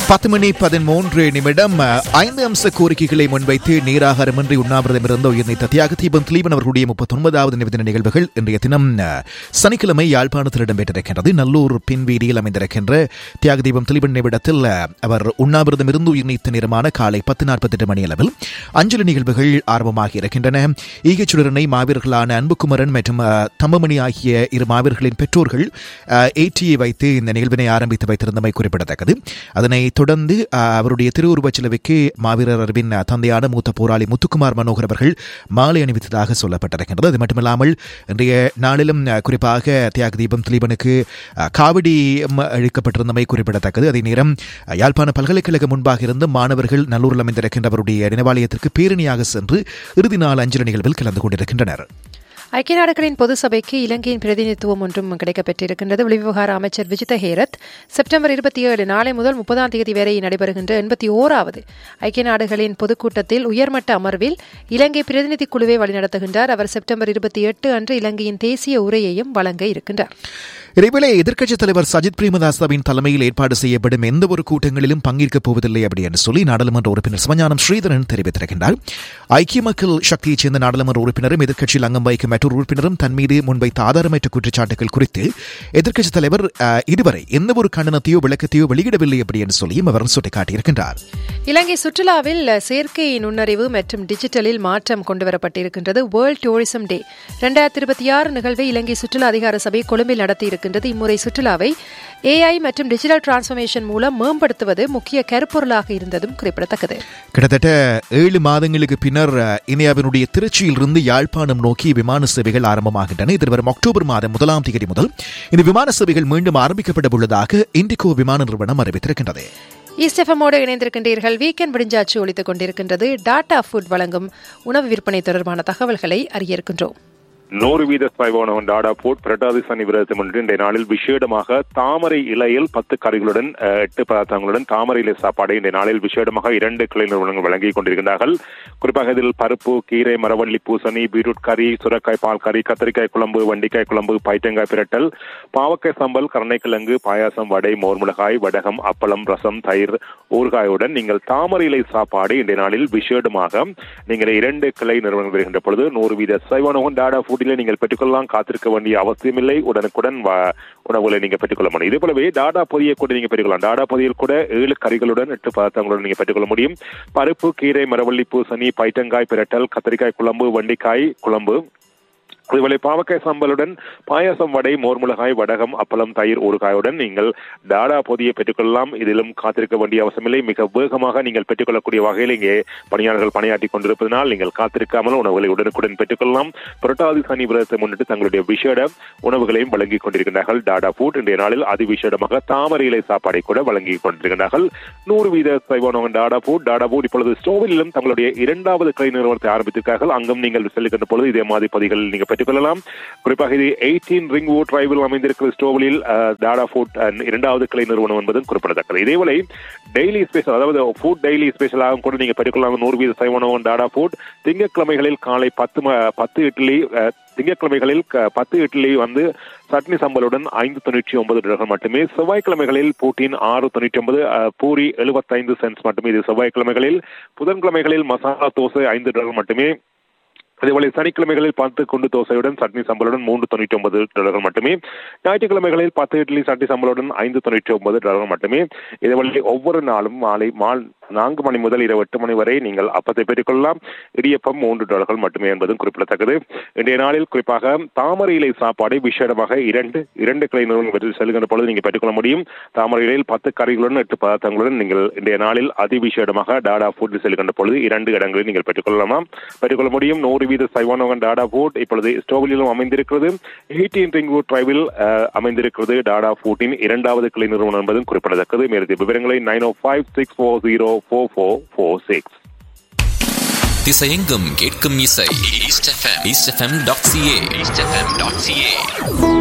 பத்து மணி பதிமூன்று நிமிடம் ஐந்து அம்ச கோரிக்கைகளை முன்வைத்து நீராகாரமின்றி உண்ணாவிரதம் இருந்த உயிர்நீத்த தியாக தீபம் திலீபன் அவர்களுடைய முப்பத்தொன்பதாவது நிமிட நிகழ்வுகள் இன்றைய தினம் சனிக்கிழமை யாழ்ப்பாணத்தில் இடம்பெற்றிருக்கின்றது நல்லூர் பின்வீதியில் அமைந்திருக்கின்ற தியாக தீபம் திலீபன் நிமிடத்தில் அவர் உண்ணாவிரதம் இருந்து உயிர்நீத்த நேரமான காலை பத்து நாற்பத்தெட்டு மணி அளவில் அஞ்சலி நிகழ்வுகள் ஆரம்பமாகி இருக்கின்றன ஈகச்சுடரனை மாவீரர்களான அன்புக்குமரன் மற்றும் தம்பமணி ஆகிய இரு மாவீரர்களின் பெற்றோர்கள் ஏடியை வைத்து இந்த நிகழ்வினை ஆரம்பித்து வைத்திருந்தமை குறிப்பிடத்தக்கது அதனை தொடர்ந்து அவருடைய திருவுருவச் சிலுவைக்கு மாவீரர் அறிவின் தந்தையான மூத்த போராளி முத்துக்குமார் மனோகர் அவர்கள் மாலை அணிவித்ததாக சொல்லப்பட்டிருக்கின்றது அது மட்டுமில்லாமல் இன்றைய நாளிலும் குறிப்பாக தியாக தீபம் திலீபனுக்கு காவடி அளிக்கப்பட்டிருந்தமை குறிப்பிடத்தக்கது அதே நேரம் யாழ்ப்பாண பல்கலைக்கழக முன்பாக இருந்து மாணவர்கள் நல்லூரில் அமைந்திருக்கின்றவருடைய நினைவாலயத்திற்கு பேரணியாக சென்று இறுதி நாள் அஞ்சலி நிகழ்வில் கலந்து கொண்டிருக்கின்றனர் ஐக்கிய நாடுகளின் பொது சபைக்கு இலங்கையின் பிரதிநிதித்துவம் ஒன்றும் கிடைக்கப்பெற்றிருக்கின்றது வெளிவிவகார அமைச்சர் விஜித ஹேரத் செப்டம்பர் இருபத்தி ஏழு நாளை முதல் முப்பதாம் தேதி வரை நடைபெறுகின்ற எண்பத்தி ஓராவது ஐக்கிய நாடுகளின் பொதுக்கூட்டத்தில் உயர்மட்ட அமர்வில் இலங்கை பிரதிநிதி குழுவை வழிநடத்துகின்றார் அவர் செப்டம்பர் இருபத்தி எட்டு அன்று இலங்கையின் தேசிய உரையையும் வழங்க இருக்கின்றார் இதேவேளை எதிர்க்கட்சித் தலைவர் சஜித் பிரேமதாசவின் தலைமையில் ஏற்பாடு செய்யப்படும் எந்த ஒரு கூட்டங்களிலும் பங்கேற்கப் போவதில்லை அப்படி என்று சொல்லி நாடாளுமன்ற உறுப்பினர் சிவஞானம் ஸ்ரீதரன் தெரிவித்திருக்கின்றார் ஐக்கிய மக்கள் சக்தியைச் சேர்ந்த நாடாளுமன்ற உறுப்பினரும் எதிர்க்கட்சியில் அங்கம் வகிக்கும் மற்றொரு உறுப்பினரும் தன் மீது முன்வைத்த ஆதாரமற்ற குற்றச்சாட்டுகள் குறித்து எதிர்க்கட்சித் தலைவர் இதுவரை எந்த ஒரு கண்டனத்தையோ விளக்கத்தையோ வெளியிடவில்லை அப்படி என்று சொல்லியும் அவர் சுட்டிக்காட்டியிருக்கின்றார் இலங்கை சுற்றுலாவில் செயற்கை நுண்ணறிவு மற்றும் டிஜிட்டலில் மாற்றம் கொண்டுவரப்பட்டிருக்கின்றது வேர்ல்ட் டூரிசம் டே இரண்டாயிரத்தி இருபத்தி ஆறு நிகழ்வை இலங்கை சுற்றுலா அதிகார சபை கொழும்பில் நடத்தியிருக்கின்றது இம்முறை சுற்றுலாவை ஏஐ மற்றும் டிஜிட்டல் டிரான்ஸ்பர்மேஷன் மூலம் மேம்படுத்துவது முக்கிய கருப்பொருளாக இருந்ததும் குறிப்பிடத்தக்கது கிட்டத்தட்ட ஏழு மாதங்களுக்கு பின்னர் இந்தியாவினுடைய திருச்சியிலிருந்து யாழ்ப்பாணம் நோக்கி விமான சேவைகள் ஆரம்பமாகின்றன எதிர்வரும் அக்டோபர் மாதம் முதலாம் தேதி முதல் இந்த விமான சேவைகள் மீண்டும் ஆரம்பிக்கப்பட உள்ளதாக இண்டிகோ விமான நிறுவனம் அறிவித்திருக்கின்றது ஈஸ்டெஃபமோடு இணைந்திருக்கின்றீர்கள் வீக்கெண்ட் விடிஞ்சாச்சு ஒழித்துக் கொண்டிருக்கின்றது டாடா ஃபுட் வழங்கும் உணவு விற்பனை தொடர்பான தகவல்களை அறிய இருக்கின்றோம் நூறு வீத ஸ்பைவானவன் டாடா போட் பிரட்டாதி சனி விரதத்தை முன்னிட்டு இன்றைய நாளில் விசேடமாக தாமரை இலையில் பத்து கறிகளுடன் எட்டு பதார்த்தங்களுடன் தாமரை இலை சாப்பாடு இன்றைய நாளில் விசேடமாக இரண்டு கிளை நிறுவனங்கள் வழங்கிக் கொண்டிருக்கின்றார்கள் குறிப்பாக இதில் பருப்பு கீரை மரவள்ளி பூசணி பீட்ரூட் கறி சுரக்காய் பால் கறி கத்திரிக்காய் குழம்பு வண்டிக்காய் குழம்பு பைத்தங்காய் பிரட்டல் பாவக்காய் சம்பல் கருணைக்கிழங்கு பாயாசம் வடை மோர்மிளகாய் வடகம் அப்பளம் ரசம் தயிர் ஊறுகாயுடன் நீங்கள் தாமரை இலை சாப்பாடு இன்றைய நாளில் விசேடமாக நீங்கள் இரண்டு கிளை நிறுவனங்கள் வருகின்ற பொழுது நூறு வீத சைவானவன் டாடா ஃபுட்டிலே நீங்கள் பெற்றுக்கொள்ளலாம் காத்திருக்க வேண்டிய அவசியமில்லை உடனுக்குடன் உணவுகளை நீங்க பெற்றுக்கொள்ள முடியும் இதே போலவே டாடா பொதியை கூட நீங்க பெற்றுக்கொள்ளலாம் டாடா பொதியில் கூட ஏழு கறிகளுடன் எட்டு பதார்த்தங்களுடன் நீங்க பெற்றுக்கொள்ள முடியும் பருப்பு கீரை மரவள்ளி பூசணி பைட்டங்காய் பிரட்டல் கத்திரிக்காய் குழம்பு வண்டிக்காய் குழம்பு அதுபோல பாவக்காய் சம்பலுடன் பாயாசம் வடை மோர்முளகாய் வடகம் அப்பளம் தயிர் ஊறுகாயுடன் நீங்கள் டாடா பொதியை பெற்றுக்கொள்ளலாம் இதிலும் காத்திருக்க வேண்டிய அவசியமில்லை மிக வேகமாக நீங்கள் பெற்றுக்கொள்ளக்கூடிய வகையில் இங்கே பணியாளர்கள் பணியாற்றி கொண்டிருப்பதனால் நீங்கள் காத்திருக்காமல் உணவுகளை உடனுக்குடன் பெற்றுக்கொள்ளலாம் புரட்டாதி சனி விரதத்தை முன்னிட்டு தங்களுடைய விசேட உணவுகளையும் வழங்கிக் கொண்டிருக்கின்றார்கள் டாடா ஃபுட் இன்றைய நாளில் அதிவிசேடமாக தாமரை இலை சாப்பாடை கூட வழங்கிக் கொண்டிருக்கின்றார்கள் நூறு வீத சைவானவன் டாடா ஃபுட் டாடா ஃபுட் இப்பொழுது ஸ்டோவிலும் தங்களுடைய இரண்டாவது கிளை நிறுவனத்தை ஆரம்பித்திருக்கார்கள் அங்கும் நீங்கள் செல்லுகின்ற பொழுது இதே மாதிரி பதிகள் நீங்கள் பெற்றுக்கொள்ளலாம் குறிப்பாக இது எயிட்டீன் ரிங் வுட் டிரைவில் அமைந்திருக்கிற ஸ்டோவலில் டாடா ஃபுட் இரண்டாவது கிளை நிறுவனம் என்பதும் குறிப்பிடத்தக்கது இதேவேளை டெய்லி ஸ்பெஷல் அதாவது ஃபுட் டெய்லி ஸ்பெஷலாக கூட நீங்க பெற்றுக்கொள்ளலாம் நூறு வீத சைவனவன் டாடா ஃபுட் திங்கட்கிழமைகளில் காலை பத்து பத்து இட்லி திங்கட்கிழமைகளில் பத்து இட்லி வந்து சட்னி சம்பளுடன் ஐந்து தொண்ணூற்றி ஒன்பது டாலர்கள் மட்டுமே செவ்வாய்க்கிழமைகளில் பூட்டின் ஆறு தொண்ணூற்றி ஒன்பது பூரி எழுபத்தைந்து சென்ட்ஸ் மட்டுமே இது செவ்வாய்க்கிழமைகளில் புதன்கிழமைகளில் மசாலா தோசை ஐந்து டாலர் மட்டுமே அதேபோல சனிக்கிழமைகளில் பத்து குண்டு தோசையுடன் சட்னி சம்பளுடன் மூன்று தொண்ணூற்றி ஒன்பது டாலர்கள் மட்டுமே ஞாயிற்றுக்கிழமைகளில் பத்து இட்லி சட்னி சம்பளுடன் ஐந்து தொண்ணூற்றி ஒன்பது டாலர்கள் மட்டுமே இதேபோல ஒவ்வொரு நாளும் மாலை மால் நான்கு மணி முதல் இரவு எட்டு மணி வரை நீங்கள் அப்பத்தை பெற்றுக்கொள்ளலாம் இடியப்பம் மூன்று டாலர்கள் மட்டுமே என்பதும் குறிப்பிடத்தக்கது இன்றைய நாளில் குறிப்பாக தாமரை இலை சாப்பாடு விசேடமாக இரண்டு இரண்டு கிளை நிறுவனம் செல்கின்ற பொழுது நீங்கள் பெற்றுக்கொள்ள முடியும் தாமரை இலையில் பத்து கறிகளுடன் எட்டு பதார்த்தங்களுடன் நீங்கள் இன்றைய நாளில் அதிவிசேடமாக டாடா ஃபுட் செல்கின்ற பொழுது இரண்டு இடங்களில் நீங்கள் பெற்றுக்கொள்ளலாம் பெற்றுக்கொள்ள முடியும் நூறு வீத சைவானோகன் டாடா ஃபுட் இப்பொழுது ஸ்டோவிலும் அமைந்திருக்கிறது எயிட்டீன் ரிங் வுட் டிரைவில் அமைந்திருக்கிறது டாடா ஃபுட்டின் இரண்டாவது கிளை நிறுவனம் என்பதும் குறிப்பிடத்தக்கது மேலும் விவரங்களை nine O five six four zero four four four six திசையெங்கும் கேட்கும் இசை East FM East FM dot CA East FM dot CA